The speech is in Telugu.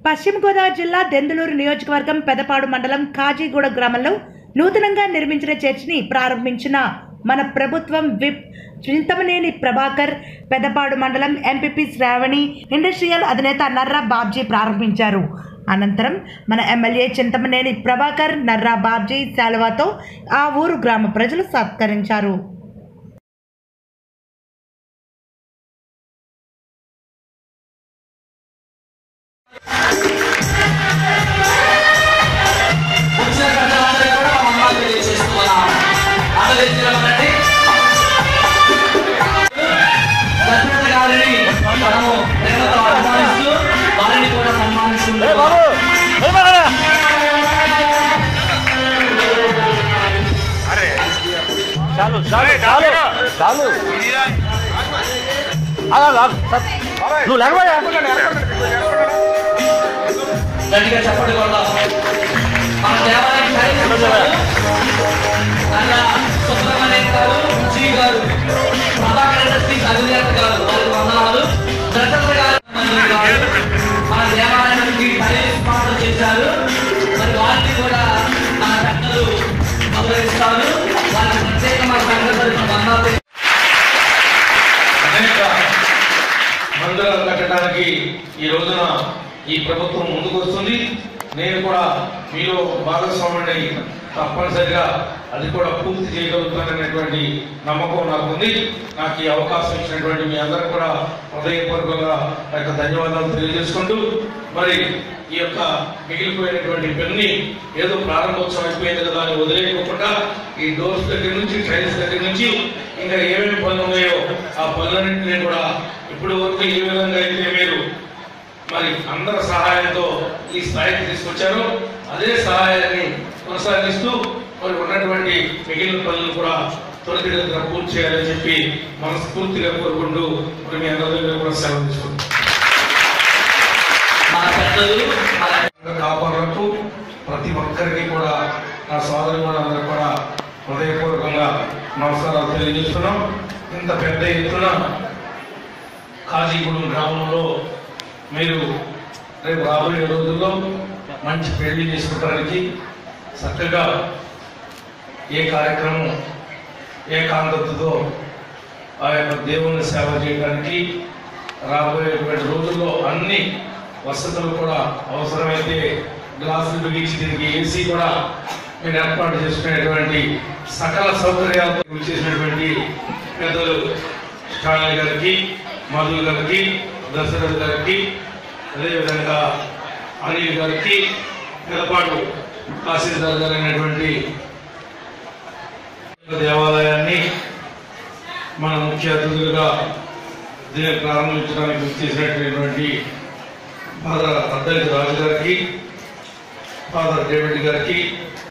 పశ్చిమ గోదావరి జిల్లా దెందులూరు నియోజకవర్గం పెదపాడు మండలం కాజీగూడ గ్రామంలో నూతనంగా నిర్మించిన చర్చిని ప్రారంభించిన మన ప్రభుత్వం విప్ చింతమనేని ప్రభాకర్ పెదపాడు మండలం ఎంపీపీ శ్రావణి ఇండస్ట్రియల్ అధినేత నర్రా బాబ్జీ ప్రారంభించారు అనంతరం మన ఎమ్మెల్యే చింతమనేని ప్రభాకర్ నర్రా బాబ్జీ శాలువాతో ఆ ఊరు గ్రామ ప్రజలు సత్కరించారు వచ్చిన ప్రజలందరికీ కూడా వందనాలు తెలియజేస్తున్నాం. ఆదరించగలరండి? దశరథ గారిని మనము ప్రేమతో ఆహ్వానిస్తూ వారిని కూడా సన్మానిస్తున్నాం చాలు చాలు చాలు చాలు ఆగు, ఆగు, ఆగు. నువ్వు లేకపోయా గట్టిగా చెప్పండి కొడదాం మన దేవాలయం కార్యక్రమాలు అలా సుబ్రహ్మణ్యం గారు శ్రీ గారు ప్రభాకర్ ఇండస్ట్రీస్ అధినేత గారు వారికి వందనాలు దశరథ గారు మంత్రి గారు మన దేవాలయానికి స్పాన్సర్ చేశారు మరి వారిని కూడా మన పెద్దలు గౌరవిస్తారు వారికి ప్రత్యేకమైన సంఘ తరఫున వందనాలు అనేక మందిరాలు కట్టడానికి ఈ రోజున ఈ ప్రభుత్వం ముందుకు వస్తుంది నేను కూడా మీలో భాగస్వామిని తప్పనిసరిగా అది కూడా పూర్తి చేయగలుగుతాననేటువంటి నమ్మకం నాకు ఉంది నాకు ఈ అవకాశం ఇచ్చినటువంటి మీ అందరూ కూడా హృదయపూర్వకంగా నా యొక్క ధన్యవాదాలు తెలియజేసుకుంటూ మరి ఈ యొక్క మిగిలిపోయినటువంటి పెన్ని ఏదో ప్రారంభోత్సవం అయిపోయింది కదా అని వదిలేయకుండా ఈ డోర్స్ దగ్గర నుంచి టైల్స్ దగ్గర నుంచి ఇంకా ఏమేమి పనులు ఉన్నాయో ఆ పనులన్నింటినీ కూడా ఇప్పటి వరకు ఏ విధంగా అయితే మీరు మరి అందరి సహాయంతో ఈ స్థాయికి తీసుకొచ్చారో అదే సహాయాన్ని కొనసాగిస్తూ మరి ఉన్నటువంటి మిగిలిన పనులు కూడా త్వరితగతిన పూర్తి చేయాలని చెప్పి మనస్ఫూర్తిగా కోరుకుంటూ మరి మీ అందరి దగ్గర కూడా సెలవు తీసుకుంటాం మన పెద్దలు మన కాపాడుతూ ప్రతి ఒక్కరికి కూడా నా సోదరి అందరూ కూడా హృదయపూర్వకంగా నమస్కారాలు తెలియజేస్తున్నాం ఇంత పెద్ద ఎత్తున కాజీగూడెం గ్రామంలో మీరు రేపు రాబోయే రోజుల్లో మంచి పెళ్లి చేసుకోవడానికి చక్కగా ఏ కార్యక్రమం ఏకాంతతతో ఆ యొక్క దేవుని సేవ చేయడానికి రాబోయేటువంటి రోజుల్లో అన్ని వసతులు కూడా అవసరమైతే గ్లాసులు బిగించి దీనికి ఏసీ కూడా మీరు ఏర్పాటు చేసుకునేటువంటి సకల సౌకర్యాలతో చేసినటువంటి పెద్దలు స్టాలిన్ గారికి మధు గారికి దశరథ్ గారికి అదేవిధంగా అనిల్ గారికి పిల్లపాటు తహసీల్దార్ గారు అయినటువంటి దేవాలయాన్ని మన ముఖ్య అతిథులుగా దీన్ని ప్రారంభించడానికి చేసినటువంటి ఫాదర్ అద్దంకి రాజు గారికి ఫాదర్ డేవిడ్ గారికి